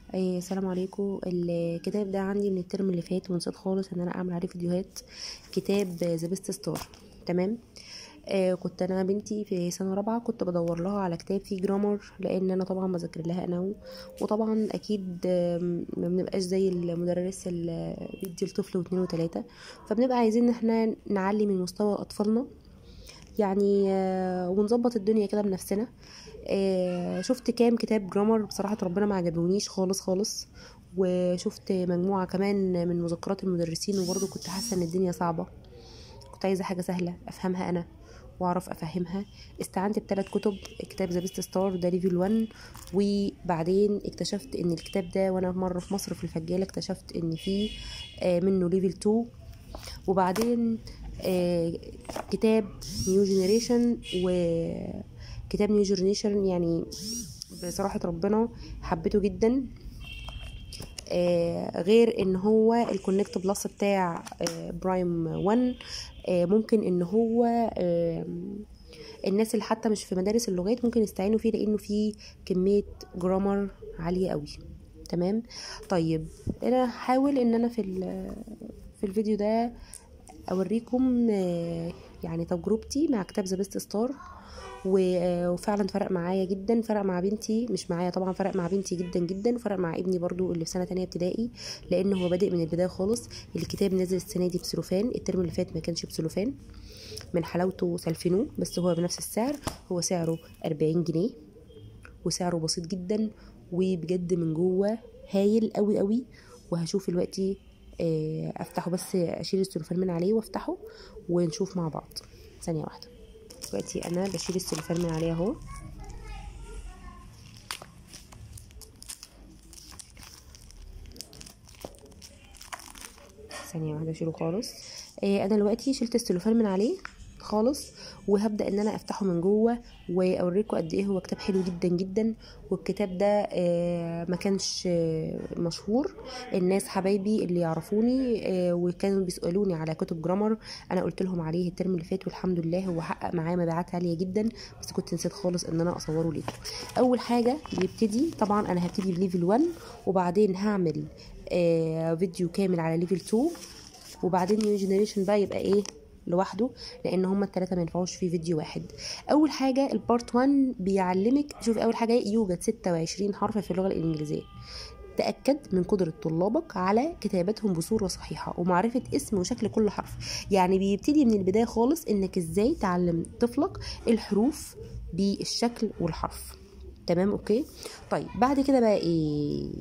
أي السلام عليكم الكتاب ده عندي من الترم اللي فات ونسيت خالص ان انا اعمل عليه فيديوهات كتاب ذا بيست ستار تمام آه كنت انا بنتي في سنه رابعه كنت بدور لها على كتاب فيه جرامر لان انا طبعا بذاكر لها انا و- وطبعا اكيد آم، ما بنبقاش زي المدرس اللي بيدي الطفل واتنين وتلاته فبنبقى عايزين ان احنا نعلي من مستوى اطفالنا يعني آه، ونظبط الدنيا كده بنفسنا آه، شفت كام كتاب جرامر بصراحة ربنا ما عجبونيش خالص خالص وشفت مجموعة كمان من مذكرات المدرسين وبرضه كنت حاسة ان الدنيا صعبة كنت عايزة حاجة سهلة افهمها انا واعرف افهمها استعنت بثلاث كتب كتاب ذا بيست ستار ده ليفل 1 وبعدين اكتشفت ان الكتاب ده وانا مره في مصر في الفجاله اكتشفت ان فيه آه، منه ليفل 2 وبعدين آه، كتاب نيو جينيريشن وكتاب نيو جينيريشن يعني بصراحة ربنا حبيته جدا آه، غير ان هو الكونكت بلس بتاع آه، برايم 1 آه، ممكن ان هو آه، الناس اللي حتى مش في مدارس اللغات ممكن يستعينوا فيه لانه فيه كمية جرامر عالية قوي تمام طيب انا هحاول ان انا في ال- في الفيديو ده اوريكم آه، يعني تجربتي مع كتاب ذا بيست ستار وفعلا فرق معايا جدا فرق مع بنتي مش معايا طبعا فرق مع بنتي جدا جدا فرق مع ابني برضو اللي في سنه تانية ابتدائي لان هو بادئ من البدايه خالص الكتاب نزل السنه دي بسلوفان الترم اللي فات ما كانش بسلوفان من حلاوته سلفنوه بس هو بنفس السعر هو سعره 40 جنيه وسعره بسيط جدا وبجد من جوه هايل قوي قوي وهشوف دلوقتي آه، افتحه بس اشيل السلوفان من عليه وافتحه ونشوف مع بعض ثانيه واحده دلوقتي انا بشيل السلوفان من عليه اهو ثانيه واحده اشيله خالص آه، انا دلوقتي شلت السلوفان من عليه خالص وهبدا ان انا افتحه من جوه واوريكم قد ايه هو كتاب حلو جدا جدا والكتاب ده آه، ما كانش آه، مشهور الناس حبايبي اللي يعرفوني آه، وكانوا بيسالوني على كتب جرامر انا قلت لهم عليه الترم اللي فات والحمد لله هو حقق معايا مبيعات عاليه جدا بس كنت نسيت خالص ان انا اصوره ليكم اول حاجه بيبتدي طبعا انا هبتدي بليفل 1 وبعدين هعمل آه، فيديو كامل على ليفل 2 وبعدين نيو جينيريشن بقى يبقى ايه لوحده لان هما الثلاثه ما ينفعوش في فيديو واحد اول حاجه البارت 1 بيعلمك شوف اول حاجه يوجد 26 حرف في اللغه الانجليزيه تأكد من قدرة طلابك على كتابتهم بصورة صحيحة ومعرفة اسم وشكل كل حرف يعني بيبتدي من البداية خالص انك ازاي تعلم طفلك الحروف بالشكل والحرف تمام اوكي طيب بعد كده بقى ايه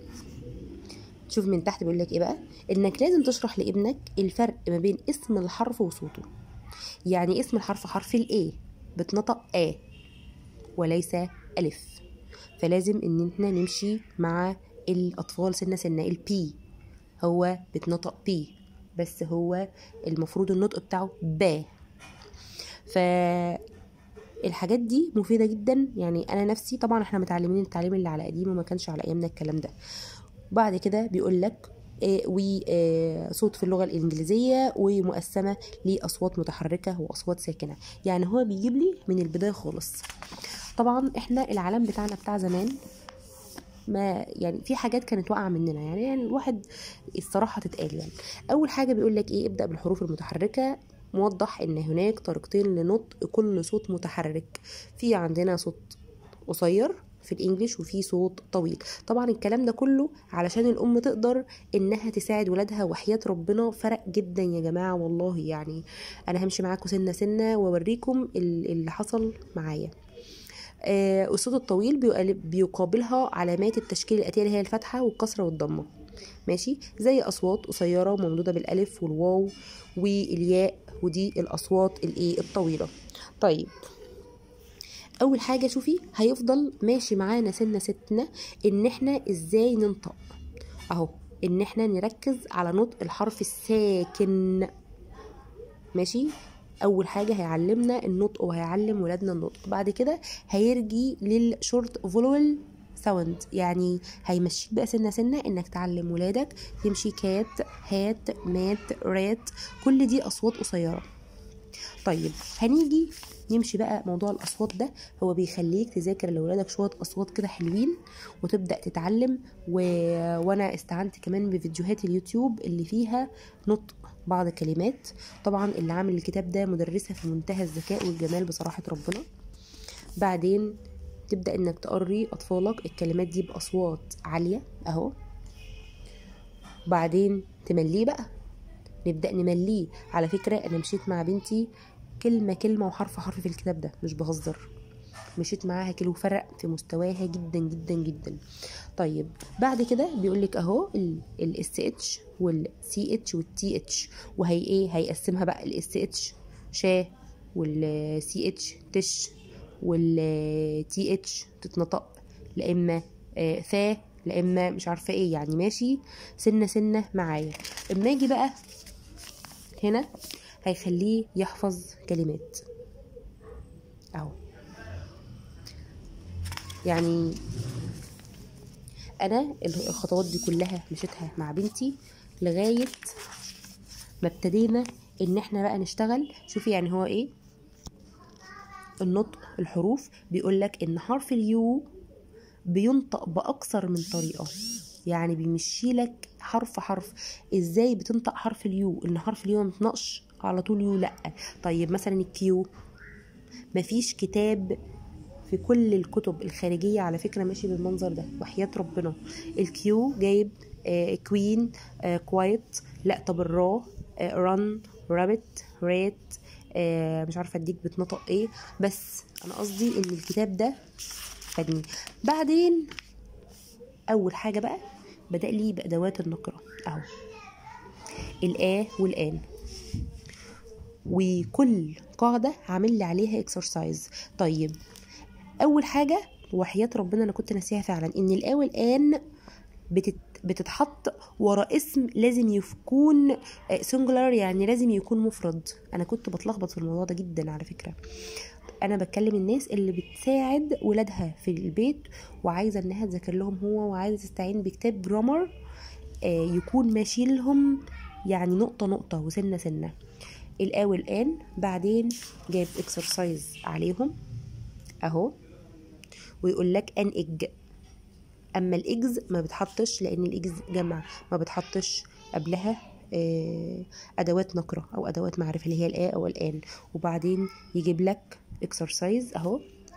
شوف من تحت بيقول لك ايه بقى انك لازم تشرح لابنك الفرق ما بين اسم الحرف وصوته يعني اسم الحرف حرف الاي بتنطق ا وليس الف فلازم ان احنا نمشي مع الاطفال سنه سنه البي هو بتنطق بي بس هو المفروض النطق بتاعه با ف الحاجات دي مفيدة جدا يعني أنا نفسي طبعا احنا متعلمين التعليم اللي على قديم وما كانش على أيامنا الكلام ده بعد كده بيقول لك وصوت في اللغة الإنجليزية ومقسمة لأصوات متحركة وأصوات ساكنة يعني هو بيجيب لي من البداية خالص طبعا احنا العالم بتاعنا بتاع زمان ما يعني في حاجات كانت واقعه مننا يعني, يعني الواحد الصراحه تتقال يعني اول حاجه بيقول لك ايه ابدا بالحروف المتحركه موضح ان هناك طريقتين لنطق كل صوت متحرك في عندنا صوت قصير في الانجليش وفي صوت طويل طبعا الكلام ده كله علشان الام تقدر انها تساعد ولادها وحياة ربنا فرق جدا يا جماعة والله يعني انا همشي معاكم سنة سنة واوريكم ال- اللي حصل معايا آه، الصوت الطويل بيقال- بيقابلها علامات التشكيل الآتية اللي هي الفتحة والكسرة والضمة ماشي زي أصوات قصيرة ممدودة بالألف والواو والياء ودي الأصوات الإيه الطويلة طيب أول حاجة شوفي هيفضل ماشي معانا سنة ستنا إن إحنا إزاي ننطق أهو إن إحنا نركز على نطق الحرف الساكن ماشي اول حاجه هيعلمنا النطق وهيعلم ولادنا النطق بعد كده هيرجي للشورت فولول ساوند يعني هيمشيك بقى سنه سنه انك تعلم ولادك تمشي كات هات مات رات كل دي اصوات قصيره طيب هنيجي نمشي بقى موضوع الاصوات ده هو بيخليك تذاكر لاولادك شويه اصوات كده حلوين وتبدا تتعلم و... وانا استعنت كمان بفيديوهات اليوتيوب اللي فيها نطق بعض الكلمات طبعا اللي عامل الكتاب ده مدرسه في منتهى الذكاء والجمال بصراحه ربنا بعدين تبدا انك تقري اطفالك الكلمات دي باصوات عاليه اهو بعدين تمليه بقى نبدا نمليه على فكره انا مشيت مع بنتي كلمه كلمه وحرف حرف في الكتاب ده مش بهزر مشيت معاها كيلو فرق في مستواها جدا جدا جدا طيب بعد كده بيقول لك اهو الاس اتش والسي اتش والتي اتش وهي ايه هيقسمها بقى الاس اتش شا والسي اتش تش والتي اتش تتنطق لا اما آه ثا لا اما مش عارفه ايه يعني ماشي سنه سنه معايا اما اجي بقى هنا هيخليه يحفظ كلمات اهو يعني انا الخطوات دي كلها مشيتها مع بنتي لغايه ما ابتدينا ان احنا بقى نشتغل شوفي يعني هو ايه النطق الحروف بيقول لك ان حرف اليو بينطق باكثر من طريقه يعني بيمشي لك حرف حرف ازاي بتنطق حرف اليو ان حرف اليو ما بيتنطقش على طول يو لا طيب مثلا الكيو مفيش كتاب في كل الكتب الخارجيه على فكره ماشي بالمنظر ده وحياه ربنا الكيو جايب آه كوين آه كوايت لا طب الرا آه رن رابت ريت آه مش عارفه اديك بتنطق ايه بس انا قصدي ان الكتاب ده فادني بعدين اول حاجه بقى بدا لي بادوات النقره اهو الآ والآن وكل قاعدة عامل لي عليها اكسرسايز طيب أول حاجة وحياة ربنا أنا كنت ناسيها فعلا إن الآ والآن بتت بتتحط ورا اسم لازم يكون سنجولار يعني لازم يكون مفرد انا كنت بتلخبط في الموضوع ده جدا على فكره انا بتكلم الناس اللي بتساعد ولادها في البيت وعايزه انها تذاكر لهم هو وعايزه تستعين بكتاب جرامر آه يكون ماشي لهم يعني نقطه نقطه وسنه سنه الآ والآن بعدين جايب اكسرسايز عليهم اهو ويقول لك ان اج اما الاجز ما بتحطش لان الاجز جمع ما بتحطش قبلها ادوات نقره او ادوات معرفه اللي هي الآ او الان وبعدين يجيب لك اكسرسايز اهو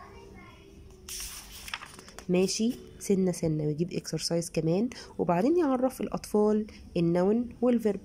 ماشي سنه سنه ويجيب اكسرسايز كمان وبعدين يعرف الاطفال النون والفيرب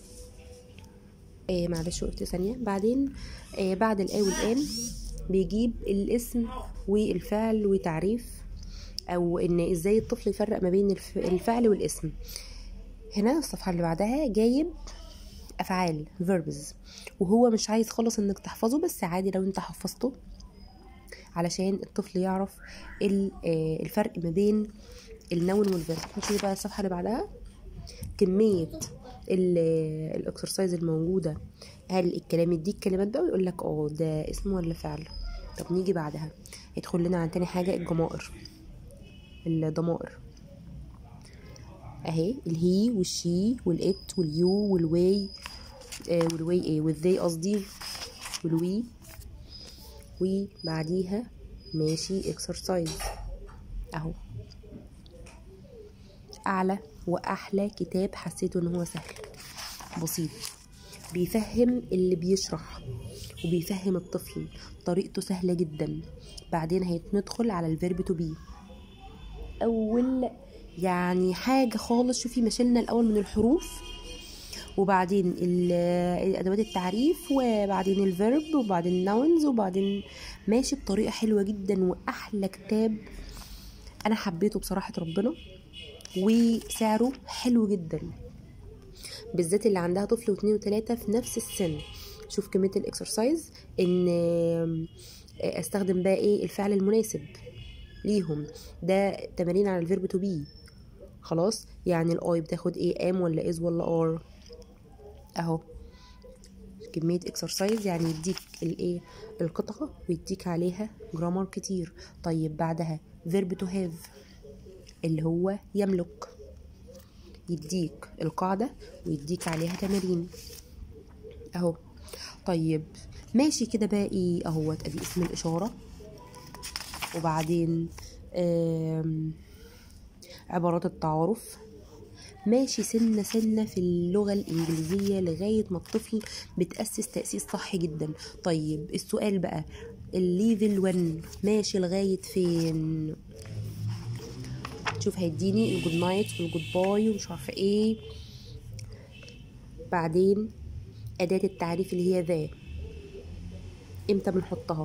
آه معلش وقت ثانيه بعدين آه بعد الآ والآن بيجيب الاسم والفعل وتعريف او ان ازاي الطفل يفرق ما بين الفعل والاسم هنا الصفحه اللي بعدها جايب افعال verbs وهو مش عايز خالص انك تحفظه بس عادي لو انت حفظته علشان الطفل يعرف الفرق ما بين النون والفيرب نشوف بقى الصفحه اللي بعدها كميه الاكسرسايز الموجوده هل الكلام يديك كلمات بقى ويقول لك اه ده اسم ولا فعل طب نيجي بعدها يدخل لنا عن تاني حاجه الجمائر الضمائر اهي الهي والشي والات واليو والواي آه والواي ايه والذي قصدي والوي وبعديها ماشي اكسرسايز اهو اعلى واحلى كتاب حسيته ان هو سهل بسيط بيفهم اللي بيشرح وبيفهم الطفل طريقته سهلة جدا بعدين هندخل على الفيرب تو بي اول يعني حاجه خالص شوفي مشيلنا الاول من الحروف وبعدين ادوات التعريف وبعدين الفيرب وبعدين الناونز وبعدين ماشي بطريقه حلوه جدا واحلى كتاب انا حبيته بصراحه ربنا وسعره حلو جدا بالذات اللي عندها طفل واثنين وثلاثة في نفس السن شوف كمية الاكسرسايز ان استخدم بقى ايه الفعل المناسب ليهم ده تمارين على الفيرب تو بي خلاص يعني الاي بتاخد ايه ام ولا از ولا ار اهو كمية اكسرسايز يعني يديك الايه القطعة ويديك عليها جرامر كتير طيب بعدها فيرب تو هاف اللي هو يملك يديك القاعدة ويديك عليها تمارين اهو طيب ماشي كده باقي اهوت ادي اسم الاشاره وبعدين آم، عبارات التعارف ماشي سنة سنة في اللغة الإنجليزية لغاية ما الطفل بتأسس تأسيس صح جدا طيب السؤال بقى الليفل 1 ماشي لغاية فين شوف هيديني الجود نايت والجود باي ومش عارفة ايه بعدين أداة التعريف اللي هي ذا امتى بنحطها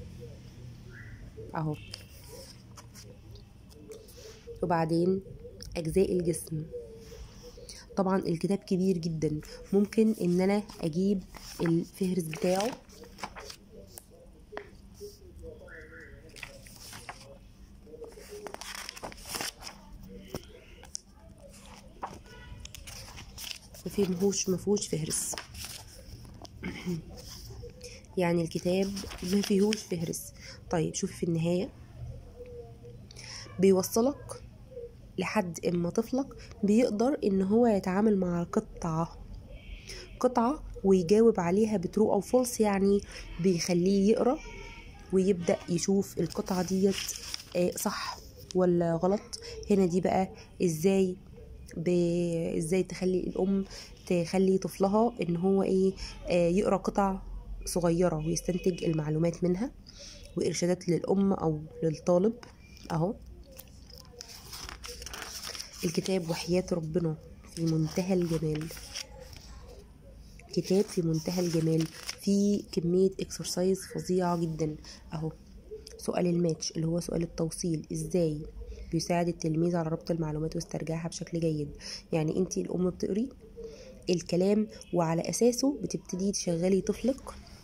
اهو وبعدين أجزاء الجسم طبعا الكتاب كبير جدا ممكن ان انا اجيب الفهرس بتاعه وفي مفهوش مفهوش فهرس يعني الكتاب ما فيهوش فهرس طيب شوفي في النهاية بيوصلك لحد اما طفلك بيقدر ان هو يتعامل مع قطعة قطعة ويجاوب عليها بترو او فولس يعني بيخليه يقرا ويبدأ يشوف القطعة ديت آه، صح ولا غلط هنا دي بقى ازاي ب... ازاي تخلي الام تخلي طفلها ان هو ايه آه، يقرا قطع صغيرة ويستنتج المعلومات منها وارشادات للام او للطالب اهو الكتاب وحياة ربنا في منتهى الجمال كتاب في منتهى الجمال في كمية اكسرسايز فظيعة جدا اهو سؤال الماتش اللي هو سؤال التوصيل ازاي بيساعد التلميذ على ربط المعلومات واسترجاعها بشكل جيد يعني انتي الام بتقري الكلام وعلى اساسه بتبتدي تشغلي طفلك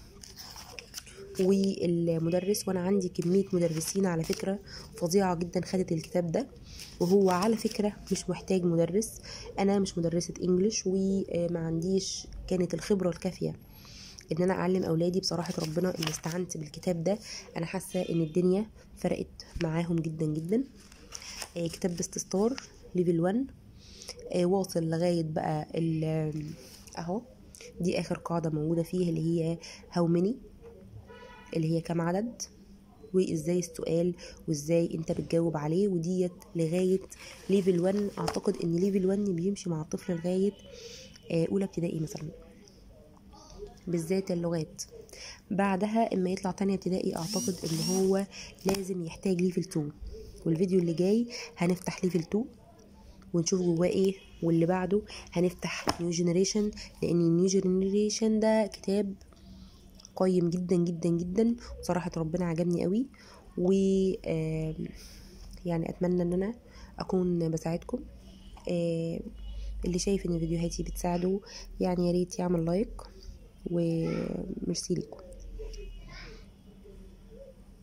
والمدرس وانا عندي كميه مدرسين على فكره فظيعه جدا خدت الكتاب ده وهو على فكره مش محتاج مدرس انا مش مدرسه انجليش وما عنديش كانت الخبره الكافيه ان انا اعلم اولادي بصراحه ربنا اللي استعنت بالكتاب ده انا حاسه ان الدنيا فرقت معاهم جدا جدا آه، كتاب باستستار ليفل 1 آه، واصل لغايه بقى ال- اهو دي اخر قاعده موجوده فيه اللي هي هاو ماني اللي هي كام عدد وازاي السؤال وازاي انت بتجاوب عليه وديت لغايه ليفل 1 اعتقد ان ليفل 1 بيمشي مع الطفل لغايه آه، اولى ابتدائي مثلا بالذات اللغات بعدها اما يطلع تانية ابتدائي اعتقد ان هو لازم يحتاج ليفل 2 والفيديو اللي جاي هنفتح ليفل 2 ونشوف جواه ايه واللي بعده هنفتح نيو جنريشن لان النيو جنريشن ده كتاب قيم جدا جدا جدا بصراحة ربنا عجبني قوي و آم، يعني اتمنى ان انا اكون بساعدكم آم، اللي شايف ان فيديوهاتي بتساعده يعني يا ريت يعمل لايك وميرسي لكم